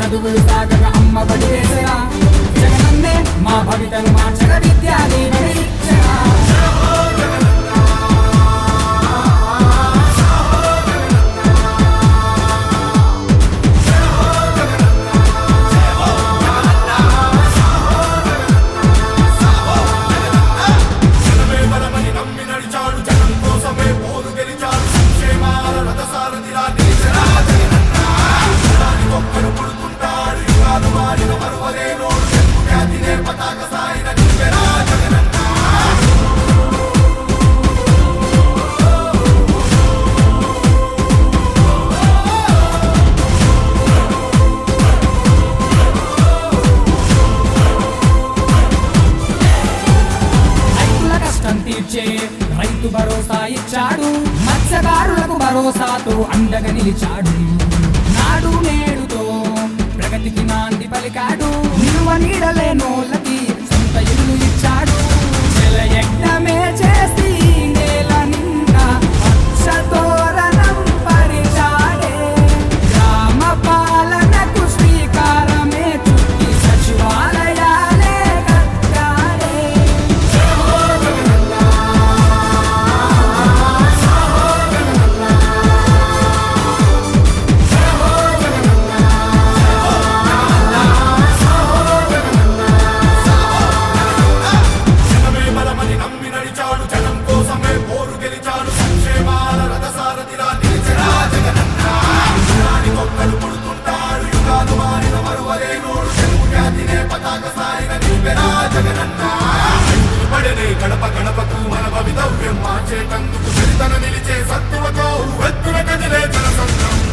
చదువులు సాగగా అమ్మ బడి వేసరా జగనన్నే మా భవితను మార్చగ విద్యా దీవెన ఇచ్చరా జనమే బలమని నమ్మి నడిచాడు జనం కోసమే పోరు గెలిచాడు సంక్షేమాల రథసారథిలా నిలిచెరా జగనన్న. జనానికి ఒక్కడు పుడుతుంటాడు యుగాలు మారిన మరువలేనోడు తెలుగు ఖ్యాతినే పతాక సాయిన నిలిపెరా జగనన్న రైతుల కష్టం తీర్చే రైతు భరోసా ఇచ్చాడు మత్స్యకారులకు భరోసాతో అండగా నిలిచాడు నాడు నేడుతో ప్రగతికి నాంది పలికాడు నిలువ నీడలేనోళ్ళకి సొంత ఇల్లు ఇచ్చాడు జల యజ్ఞమే చేసి నేల నిండా పచ్చతోరణం పరిచాడే గ్రామ పాలనకు శ్రీకారమే చుట్టి సచివాలయాలే కట్టాడే జనమే బలమని నమ్మి నడిచాడు జనం కోసమే పోరు గెలిచాడు సంక్షేమాల రథసారథిలా నిలిచెరా జగనన్న జనానికి ఒక్కడు పుడుతుంటాడు యుగాలు మారిన మరువలేనోడు తెలుగు ఖ్యాతినే పతాక సాయిన నిలిపెరా జగనన్న రైతులు పడనే గడప గడపకు మన భవితవ్యం మార్చేటందుకు చరితన నిలిచే సత్తువతో వెత్తున కదిలే జన సంద్రం